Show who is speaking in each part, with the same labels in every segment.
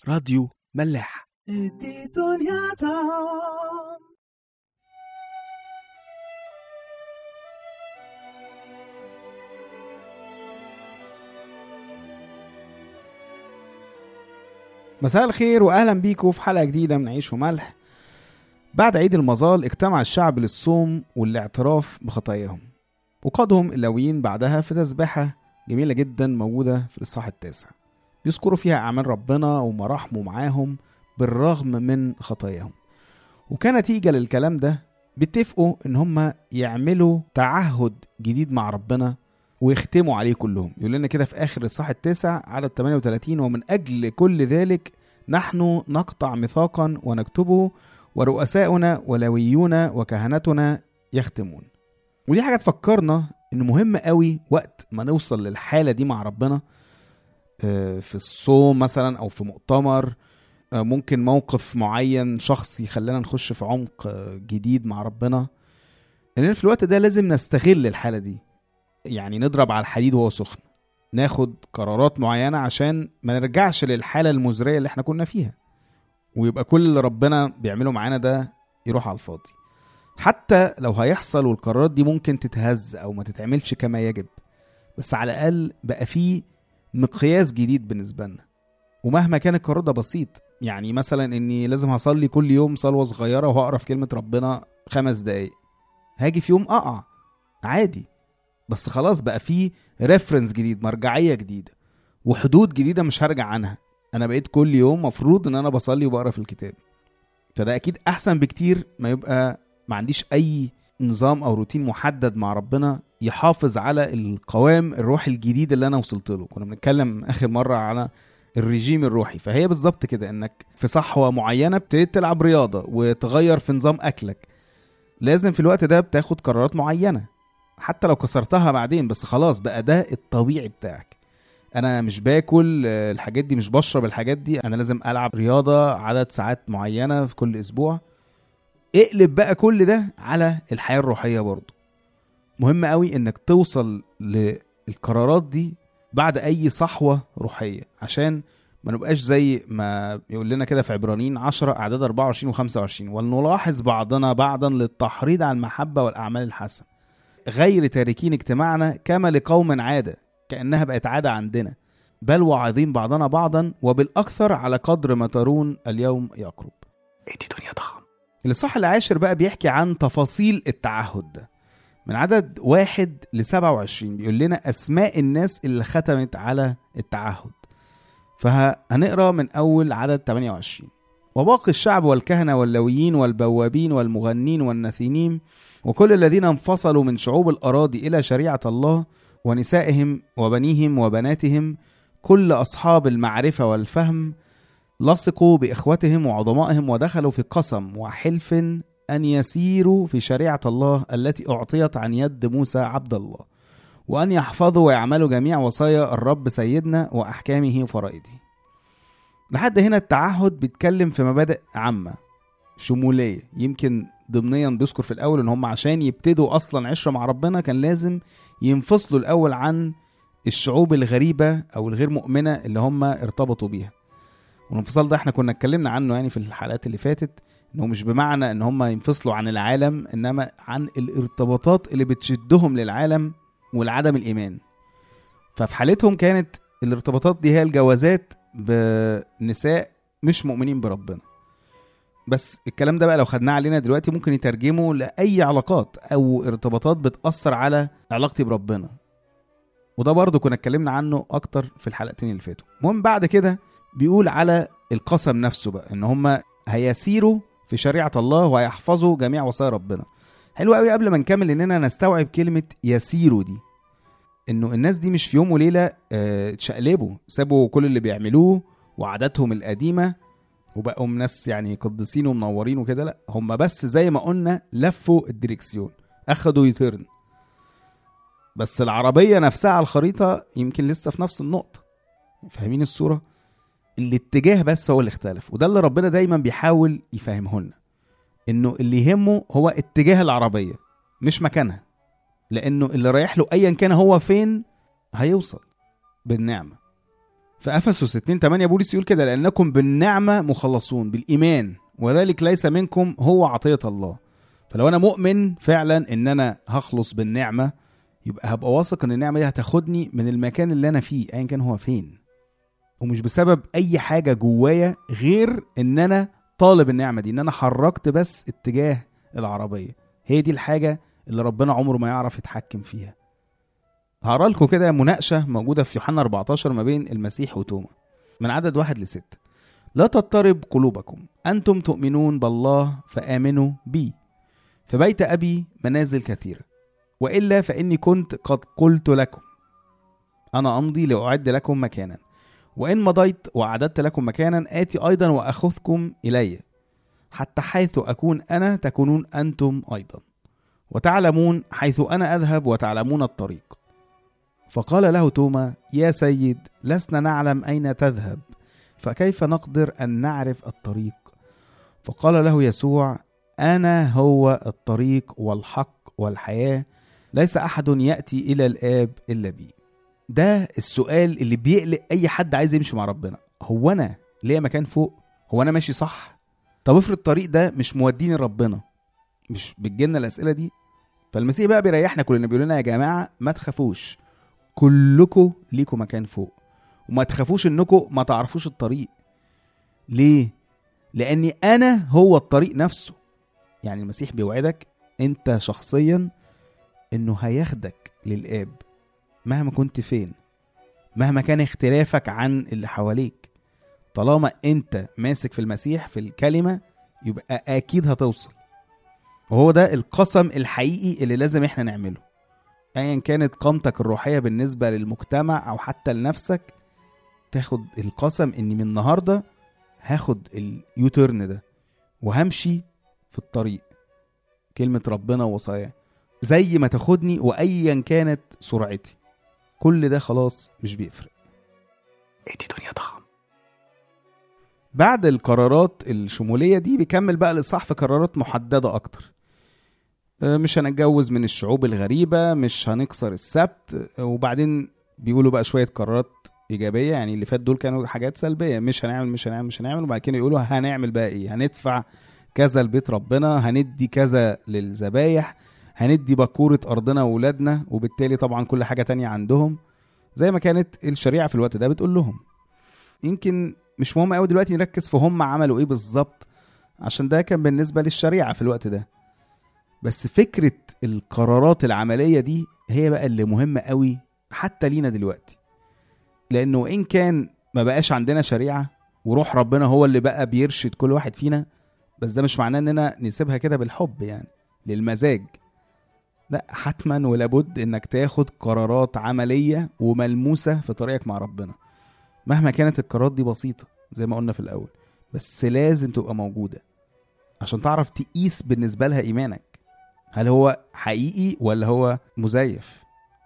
Speaker 1: راديو ملاح
Speaker 2: دي دنيا دام
Speaker 3: مساء الخير واهلا بيكم في حلقه جديده من عيش وملح بعد عيد المظال اجتمع الشعب للصوم والاعتراف بخطاياهم وقادهم اللاويين بعدها في تسبحه جميله جدا موجوده في الاصحاح التاسع بيذكروا فيها اعمال ربنا ومراحمه معاهم بالرغم من خطاياهم وكنتيجه للكلام ده بيتفقوا ان هم يعملوا تعهد جديد مع ربنا ويختموا عليه كلهم يقول لنا كده في اخر الصح التاسع عدد 38 ومن اجل كل ذلك نحن نقطع ميثاقا ونكتبه ورؤساؤنا ولويون وكهنتنا يختمون ودي حاجه تفكرنا ان مهم قوي وقت ما نوصل للحاله دي مع ربنا آه، في الصوم مثلا او في مؤتمر آه، ممكن موقف معين شخص يخلينا نخش في عمق آه، جديد مع ربنا لان في الوقت ده لازم نستغل الحاله دي يعني نضرب على الحديد وهو سخن ناخد قرارات معينة عشان ما نرجعش للحالة المزرية اللي احنا كنا فيها ويبقى كل اللي ربنا بيعمله معانا ده يروح على الفاضي حتى لو هيحصل والقرارات دي ممكن تتهز او ما تتعملش كما يجب بس على الاقل بقى فيه مقياس جديد بالنسبة لنا ومهما كان القرار ده بسيط يعني مثلا اني لازم هصلي كل يوم صلوة صغيرة وهقرا في كلمة ربنا خمس دقايق هاجي في يوم اقع عادي بس خلاص بقى في ريفرنس جديد مرجعيه جديده وحدود جديده مش هرجع عنها انا بقيت كل يوم مفروض ان انا بصلي وبقرا في الكتاب فده اكيد احسن بكتير ما يبقى ما عنديش اي نظام او روتين محدد مع ربنا يحافظ على القوام الروحي الجديد اللي انا وصلت له كنا بنتكلم اخر مره على الرجيم الروحي فهي بالظبط كده انك في صحوه معينه ابتديت تلعب رياضه وتغير في نظام اكلك لازم في الوقت ده بتاخد قرارات معينه حتى لو كسرتها بعدين بس خلاص بقى ده الطبيعي بتاعك انا مش باكل آه، الحاجات دي مش بشرب الحاجات دي انا لازم العب رياضه عدد ساعات معينه في كل اسبوع اقلب بقى كل ده على الحياه الروحيه برضو مهم قوي انك توصل للقرارات دي بعد اي صحوه روحيه عشان ما نبقاش زي ما يقول لنا كده في عبرانيين 10 اعداد 24 و25 ولنلاحظ بعضنا بعضا للتحريض على المحبه والاعمال الحسنه غير تاركين اجتماعنا كما لقوم عادة كأنها بقت عادة عندنا بل واعظين بعضنا بعضا وبالأكثر على قدر ما ترون اليوم يقرب
Speaker 1: دي دنيا ضخم
Speaker 3: الإصحاح العاشر بقى بيحكي عن تفاصيل التعهد ده من عدد واحد ل 27 بيقول لنا أسماء الناس اللي ختمت على التعهد فهنقرا من أول عدد 28 وباقي الشعب والكهنة واللويين والبوابين والمغنين والنثينين وكل الذين انفصلوا من شعوب الأراضي إلى شريعة الله ونسائهم وبنيهم وبناتهم كل أصحاب المعرفة والفهم لصقوا بإخوتهم وعظمائهم ودخلوا في قسم وحلف أن يسيروا في شريعة الله التي أعطيت عن يد موسى عبد الله وأن يحفظوا ويعملوا جميع وصايا الرب سيدنا وأحكامه وفرائضه لحد هنا التعهد بيتكلم في مبادئ عامة شمولية يمكن ضمنيا بيذكر في الأول إن هم عشان يبتدوا أصلا عشرة مع ربنا كان لازم ينفصلوا الأول عن الشعوب الغريبة أو الغير مؤمنة اللي هم ارتبطوا بيها والانفصال ده احنا كنا اتكلمنا عنه يعني في الحلقات اللي فاتت انه مش بمعنى ان هم ينفصلوا عن العالم انما عن الارتباطات اللي بتشدهم للعالم والعدم الايمان ففي حالتهم كانت الارتباطات دي هي الجوازات بنساء مش مؤمنين بربنا بس الكلام ده بقى لو خدناه علينا دلوقتي ممكن يترجمه لأي علاقات أو ارتباطات بتأثر على علاقتي بربنا وده برضه كنا اتكلمنا عنه أكتر في الحلقتين اللي فاتوا المهم بعد كده بيقول على القسم نفسه بقى إن هم هيسيروا في شريعة الله وهيحفظوا جميع وصايا ربنا حلو قوي قبل ما نكمل اننا نستوعب كلمة يسيروا دي انه الناس دي مش في يوم وليله آه، اتشقلبوا سابوا كل اللي بيعملوه وعاداتهم القديمه وبقوا ناس يعني قديسين ومنورين وكده لا هم بس زي ما قلنا لفوا الدريكسيون اخدوا يترن بس العربيه نفسها على الخريطه يمكن لسه في نفس النقطه فاهمين الصوره الاتجاه بس هو اللي اختلف وده اللي ربنا دايما بيحاول يفهمه لنا انه اللي يهمه هو اتجاه العربيه مش مكانها لانه اللي رايح له ايا كان هو فين هيوصل بالنعمه في افسس 2 8 بولس يقول كده لانكم بالنعمه مخلصون بالايمان وذلك ليس منكم هو عطيه الله فلو انا مؤمن فعلا ان انا هخلص بالنعمه يبقى هبقى واثق ان النعمه دي هتاخدني من المكان اللي انا فيه ايا كان هو فين ومش بسبب اي حاجه جوايا غير ان انا طالب النعمه دي ان انا حركت بس اتجاه العربيه هي دي الحاجه اللي ربنا عمره ما يعرف يتحكم فيها هقرا لكم كده مناقشه موجوده في يوحنا 14 ما بين المسيح وتوما من عدد واحد لستة لا تضطرب قلوبكم أنتم تؤمنون بالله فآمنوا بي في بيت أبي منازل كثيرة وإلا فإني كنت قد قلت لكم أنا أمضي لأعد لكم مكانا وإن مضيت وأعددت لكم مكانا آتي أيضا وأخذكم إلي حتى حيث أكون أنا تكونون أنتم أيضا وتعلمون حيث أنا أذهب وتعلمون الطريق فقال له توما يا سيد لسنا نعلم أين تذهب فكيف نقدر أن نعرف الطريق فقال له يسوع أنا هو الطريق والحق والحياة ليس أحد يأتي إلى الآب إلا بي ده السؤال اللي بيقلق أي حد عايز يمشي مع ربنا هو أنا ليا مكان فوق هو أنا ماشي صح طب افرض الطريق ده مش موديني ربنا مش بتجيلنا الأسئلة دي فالمسيح بقى بيريحنا كلنا بيقول لنا يا جماعة ما تخافوش كلكم ليكم مكان فوق وما تخافوش انكم ما تعرفوش الطريق ليه لاني انا هو الطريق نفسه يعني المسيح بيوعدك انت شخصيا انه هياخدك للاب مهما كنت فين مهما كان اختلافك عن اللي حواليك طالما انت ماسك في المسيح في الكلمه يبقى اكيد هتوصل وهو ده القسم الحقيقي اللي لازم احنا نعمله ايا كانت قامتك الروحيه بالنسبه للمجتمع او حتى لنفسك تاخد القسم اني من النهارده هاخد اليوتيرن ده وهمشي في الطريق كلمه ربنا ووصاياه زي ما تاخدني وايا كانت سرعتي كل ده خلاص مش بيفرق
Speaker 1: ادي دنيا طعم
Speaker 3: بعد القرارات الشمولية دي بيكمل بقى الإصحاح في قرارات محددة أكتر آه، مش هنتجوز من الشعوب الغريبة مش هنكسر السبت آه، وبعدين بيقولوا بقى شوية قرارات إيجابية يعني اللي فات دول كانوا حاجات سلبية مش هنعمل مش هنعمل مش هنعمل وبعد كده يقولوا هنعمل بقى إيه هندفع كذا لبيت ربنا هندي كذا للذبايح هندي بكورة أرضنا وولادنا وبالتالي طبعا كل حاجة تانية عندهم زي ما كانت الشريعة في الوقت ده بتقول لهم يمكن مش مهم قوي دلوقتي نركز في هم عملوا ايه بالظبط عشان ده كان بالنسبه للشريعه في الوقت ده بس فكره القرارات العمليه دي هي بقى اللي مهمه قوي حتى لينا دلوقتي لانه ان كان ما بقاش عندنا شريعه وروح ربنا هو اللي بقى بيرشد كل واحد فينا بس ده مش معناه اننا نسيبها كده بالحب يعني للمزاج لا حتما ولابد انك تاخد قرارات عمليه وملموسه في طريقك مع ربنا مهما كانت القرارات دي بسيطة زي ما قلنا في الأول بس لازم تبقى موجودة عشان تعرف تقيس بالنسبة لها إيمانك هل هو حقيقي ولا هو مزيف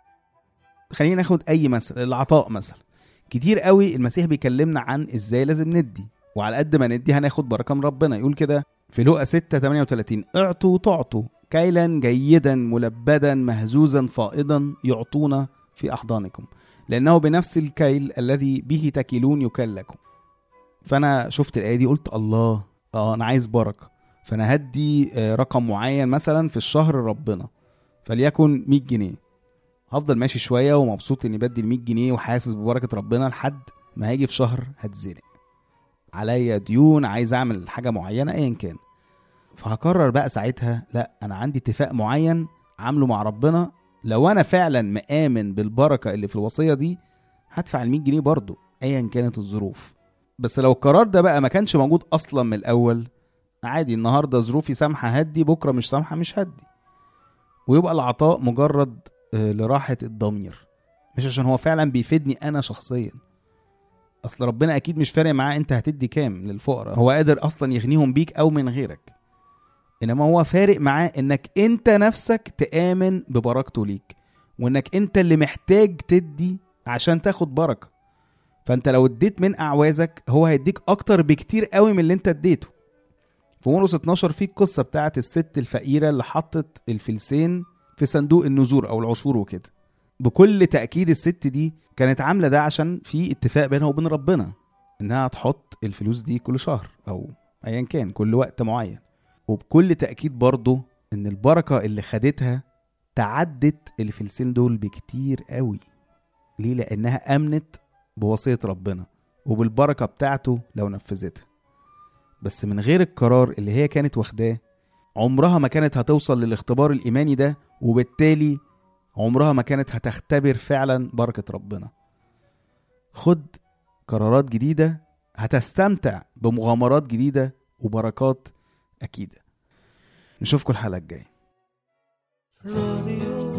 Speaker 3: خلينا ناخد أي مثل العطاء مثلا كتير قوي المسيح بيكلمنا عن إزاي لازم ندي وعلى قد ما ندي هناخد بركة من ربنا يقول كده في لوقا 6 38 اعطوا تعطوا كيلا جيدا ملبدا مهزوزا فائضا يعطونا في أحضانكم لأنه بنفس الكيل الذي به تكيلون يكل لكم فأنا شفت الآية دي قلت الله اه أنا عايز بركة فأنا هدي آه، رقم معين مثلا في الشهر ربنا فليكن 100 جنيه هفضل ماشي شوية ومبسوط إني بدي ال 100 جنيه وحاسس ببركة ربنا لحد ما هاجي في شهر هتزنق عليا ديون عايز أعمل حاجة معينة أيا كان فهقرر بقى ساعتها لا أنا عندي اتفاق معين عامله مع ربنا لو انا فعلا مآمن بالبركه اللي في الوصيه دي هدفع ال 100 جنيه برضه ايا كانت الظروف بس لو القرار ده بقى ما كانش موجود اصلا من الاول عادي النهارده ظروفي سامحه هدي بكره مش سامحه مش هدي ويبقى العطاء مجرد آه، لراحه الضمير مش عشان هو فعلا بيفيدني انا شخصيا اصل ربنا اكيد مش فارق معاه انت هتدي كام للفقراء هو قادر اصلا يغنيهم بيك او من غيرك انما هو فارق معاه انك انت نفسك تآمن ببركته ليك وانك انت اللي محتاج تدي عشان تاخد بركه فانت لو اديت من اعوازك هو هيديك اكتر بكتير قوي من اللي انت اديته في مرقس 12 في القصه بتاعت الست الفقيره اللي حطت الفلسين في صندوق النذور او العشور وكده بكل تأكيد الست دي كانت عاملة ده عشان في اتفاق بينها وبين ربنا إنها تحط الفلوس دي كل شهر أو أيا كان كل وقت معين وبكل تأكيد برضه إن البركة اللي خدتها تعدت اللي في السن دول بكتير قوي ليه لأنها أمنت بوصية ربنا وبالبركة بتاعته لو نفذتها بس من غير القرار اللي هي كانت واخداه عمرها ما كانت هتوصل للاختبار الإيماني ده وبالتالي عمرها ما كانت هتختبر فعلا بركة ربنا خد قرارات جديدة هتستمتع بمغامرات جديدة وبركات أكيدة نشوفكم الحلقة الجاية
Speaker 2: راديو